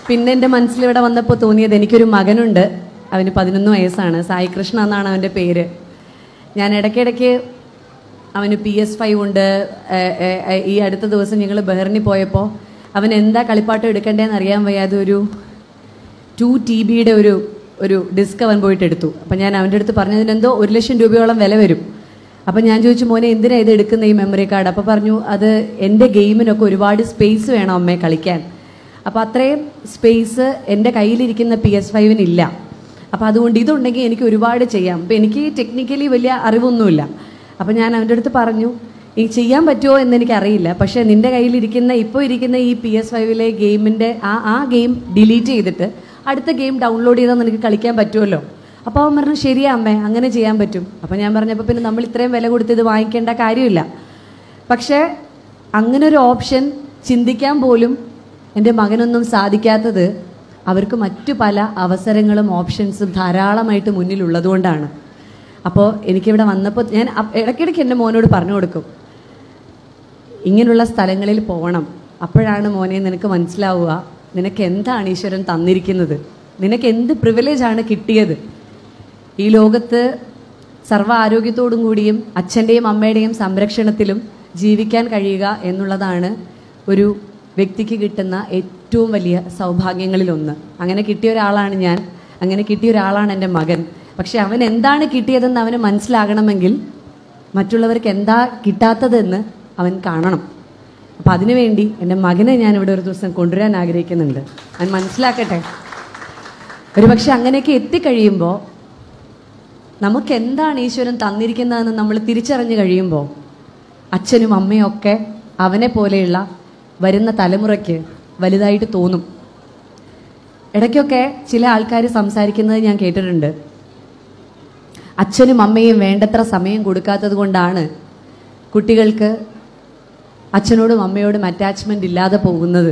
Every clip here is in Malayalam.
പിന്നെ എൻ്റെ മനസ്സിൽ ഇവിടെ വന്നപ്പോൾ തോന്നിയത് എനിക്കൊരു മകനുണ്ട് അവന് പതിനൊന്ന് വയസ്സാണ് സായി കൃഷ്ണ എന്നാണ് അവൻ്റെ പേര് ഞാൻ ഇടയ്ക്കിടയ്ക്ക് അവന് പി എസ് ഫൈവ് ഉണ്ട് ഏഹ് ഏഹ് ഏഹ് ഈ അടുത്ത ദിവസം ഞങ്ങൾ ബഹറിനി പോയപ്പോൾ അവൻ എന്താ കളിപ്പാട്ടം എടുക്കേണ്ടതെന്ന് അറിയാൻ വയ്യാതെ ഒരു ടു ടി ബിയുടെ ഒരു ഒരു ഡിസ്ക് അവൻ പോയിട്ട് എടുത്തു അപ്പം ഞാൻ അവൻ്റെ അടുത്ത് പറഞ്ഞതിന് എന്തോ ഒരു ലക്ഷം രൂപയോളം വില വരും അപ്പം ഞാൻ ചോദിച്ചു മോനെ എന്തിനാ ഇത് എടുക്കുന്ന ഈ മെമ്മറി കാർഡ് അപ്പോൾ പറഞ്ഞു അത് എൻ്റെ ഗെയിമിനൊക്കെ ഒരുപാട് സ്പേസ് വേണം അമ്മയെ കളിക്കാൻ അപ്പോൾ അത്രയും സ്പേസ് എൻ്റെ കയ്യിലിരിക്കുന്ന പി എസ് ഫൈവിനില്ല അപ്പോൾ അതുകൊണ്ട് ഇതുണ്ടെങ്കിൽ എനിക്ക് ഒരുപാട് ചെയ്യാം അപ്പോൾ എനിക്ക് ടെക്നിക്കലി വലിയ അറിവൊന്നുമില്ല അപ്പോൾ ഞാൻ അവൻ്റെ അടുത്ത് പറഞ്ഞു ഈ ചെയ്യാൻ പറ്റുമോ എന്ന് എനിക്കറിയില്ല പക്ഷേ നിൻ്റെ കയ്യിലിരിക്കുന്ന ഇപ്പോൾ ഇരിക്കുന്ന ഈ പി എസ് ഫൈവിലെ ഗെയിമിൻ്റെ ആ ആ ഗെയിം ഡിലീറ്റ് ചെയ്തിട്ട് അടുത്ത ഗെയിം ഡൗൺലോഡ് ചെയ്താൽ നിനക്ക് കളിക്കാൻ പറ്റുമല്ലോ അപ്പോൾ അവൻ പറഞ്ഞു ശരിയാ അമ്മേ അങ്ങനെ ചെയ്യാൻ പറ്റും അപ്പോൾ ഞാൻ പറഞ്ഞപ്പോൾ പിന്നെ നമ്മൾ ഇത്രയും വില കൊടുത്ത് ഇത് വാങ്ങിക്കേണ്ട കാര്യമില്ല പക്ഷേ അങ്ങനെ ഒരു ഓപ്ഷൻ ചിന്തിക്കാൻ പോലും എൻ്റെ മകനൊന്നും സാധിക്കാത്തത് അവർക്ക് മറ്റു പല അവസരങ്ങളും ഓപ്ഷൻസും ധാരാളമായിട്ട് മുന്നിലുള്ളതുകൊണ്ടാണ് അപ്പോൾ എനിക്കിവിടെ വന്നപ്പോൾ ഞാൻ അ- ഇടയ്ക്കിടയ്ക്ക് എൻ്റെ മോനോട് പറഞ്ഞു കൊടുക്കും ഇങ്ങനെയുള്ള സ്ഥലങ്ങളിൽ പോകണം അപ്പോഴാണ് മോനെ നിനക്ക് മനസ്സിലാവുക നിനക്ക് എന്താണ് ഈശ്വരൻ തന്നിരിക്കുന്നത് നിനക്ക് എന്ത് പ്രിവിലേജ് ആണ് കിട്ടിയത് ഈ ലോകത്ത് സർവ്വ ആരോഗ്യത്തോടും കൂടിയും അച്ഛൻ്റെയും അമ്മയുടെയും സംരക്ഷണത്തിലും ജീവിക്കാൻ കഴിയുക എന്നുള്ളതാണ് ഒരു വ്യക്തിക്ക് കിട്ടുന്ന ഏറ്റവും വലിയ സൗഭാഗ്യങ്ങളിലൊന്ന് അങ്ങനെ കിട്ടിയ ഒരാളാണ് ഞാൻ അങ്ങനെ കിട്ടിയ ഒരാളാണ് എൻ്റെ മകൻ പക്ഷെ അവൻ എന്താണ് കിട്ടിയതെന്ന് അവന് മനസ്സിലാകണമെങ്കിൽ മറ്റുള്ളവർക്ക് എന്താ കിട്ടാത്തതെന്ന് അവൻ കാണണം അപ്പം അതിനുവേണ്ടി എൻ്റെ മകനെ ഞാൻ ഇവിടെ ഒരു ദിവസം കൊണ്ടുവരാൻ ആഗ്രഹിക്കുന്നുണ്ട് അവൻ മനസ്സിലാക്കട്ടെ ഒരു പക്ഷെ അങ്ങനെയൊക്കെ എത്തിക്കഴിയുമ്പോൾ നമുക്ക് എന്താണ് ഈശ്വരൻ തന്നിരിക്കുന്നതെന്ന് നമ്മൾ തിരിച്ചറിഞ്ഞു കഴിയുമ്പോൾ അച്ഛനും അമ്മയും ഒക്കെ അവനെ പോലെയുള്ള വരുന്ന തലമുറയ്ക്ക് വലുതായിട്ട് തോന്നും ഇടയ്ക്കൊക്കെ ചില ആൾക്കാർ സംസാരിക്കുന്നത് ഞാൻ കേട്ടിട്ടുണ്ട് അച്ഛനും അമ്മയും വേണ്ടത്ര സമയം കൊടുക്കാത്തത് കൊണ്ടാണ് കുട്ടികൾക്ക് അച്ഛനോടും അമ്മയോടും അറ്റാച്ച്മെൻ്റ് ഇല്ലാതെ പോകുന്നത്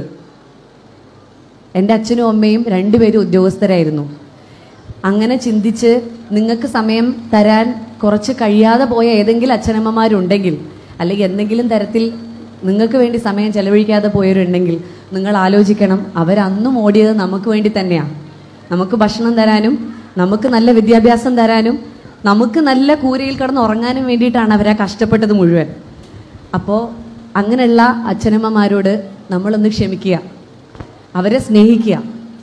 എൻ്റെ അച്ഛനും അമ്മയും രണ്ടുപേരും ഉദ്യോഗസ്ഥരായിരുന്നു അങ്ങനെ ചിന്തിച്ച് നിങ്ങൾക്ക് സമയം തരാൻ കുറച്ച് കഴിയാതെ പോയ ഏതെങ്കിലും അച്ഛനമ്മമാരുണ്ടെങ്കിൽ അല്ലെങ്കിൽ എന്തെങ്കിലും തരത്തിൽ നിങ്ങൾക്ക് വേണ്ടി സമയം ചെലവഴിക്കാതെ പോയവരുണ്ടെങ്കിൽ നിങ്ങൾ ആലോചിക്കണം അവരന്നും ഓടിയത് നമുക്ക് വേണ്ടി തന്നെയാണ് നമുക്ക് ഭക്ഷണം തരാനും നമുക്ക് നല്ല വിദ്യാഭ്യാസം തരാനും നമുക്ക് നല്ല കൂരയിൽ കിടന്ന് ഉറങ്ങാനും വേണ്ടിയിട്ടാണ് അവരാ കഷ്ടപ്പെട്ടത് മുഴുവൻ അപ്പോൾ അങ്ങനെയുള്ള അച്ഛനമ്മമാരോട് നമ്മളൊന്ന് ക്ഷമിക്കുക അവരെ സ്നേഹിക്കുക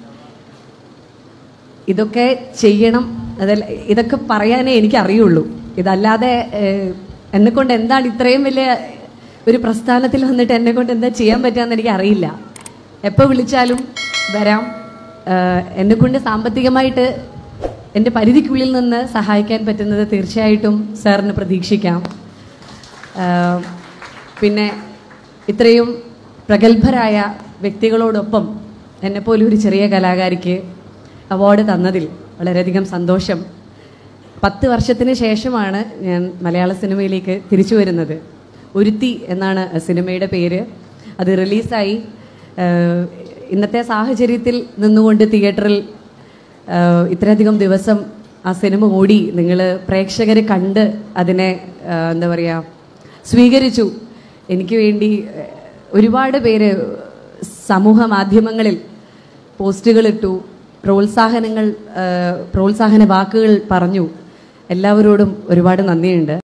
ഇതൊക്കെ ചെയ്യണം അതല്ല ഇതൊക്കെ പറയാനേ എനിക്ക് അറിയുള്ളൂ ഇതല്ലാതെ എന്നെ കൊണ്ട് എന്താണ് ഇത്രയും വലിയ ഒരു പ്രസ്ഥാനത്തിൽ വന്നിട്ട് എന്നെ കൊണ്ട് എന്താ ചെയ്യാൻ പറ്റുകയെന്ന് എനിക്ക് അറിയില്ല എപ്പോൾ വിളിച്ചാലും വരാം എന്നെ കൊണ്ട് സാമ്പത്തികമായിട്ട് എൻ്റെ പരിധിക്കുള്ളിൽ നിന്ന് സഹായിക്കാൻ പറ്റുന്നത് തീർച്ചയായിട്ടും സാറിന് പ്രതീക്ഷിക്കാം ആഹ് പിന്നെ ഇത്രയും പ്രഗത്ഭരായ വ്യക്തികളോടൊപ്പം എന്നെപ്പോലെ ഒരു ചെറിയ കലാകാരിക്ക് അവാർഡ് തന്നതിൽ വളരെയധികം സന്തോഷം പത്ത് വർഷത്തിന് ശേഷമാണ് ഞാൻ മലയാള സിനിമയിലേക്ക് തിരിച്ചു വരുന്നത് ഒരുത്തി എന്നാണ് സിനിമയുടെ പേര് അത് റിലീസായി ആഹ് ഇന്നത്തെ സാഹചര്യത്തിൽ നിന്നുകൊണ്ട് തിയേറ്ററിൽ ആഹ് ഇത്രയധികം ദിവസം ആ സിനിമ ഓടി നിങ്ങൾ പ്രേക്ഷകർ കണ്ട് അതിനെ ആഹ് എന്താ പറയുക സ്വീകരിച്ചു എനിക്ക് വേണ്ടി ഏഹ്, ഒരുപാട് പേര് സമൂഹ മാധ്യമങ്ങളിൽ പോസ്റ്റുകൾ ഇട്ടു പ്രോത്സാഹനങ്ങൾ ഏഹ്, പ്രോത്സാഹന വാക്കുകൾ പറഞ്ഞു എല്ലാവരോടും ഒരുപാട് നന്ദിയുണ്ട്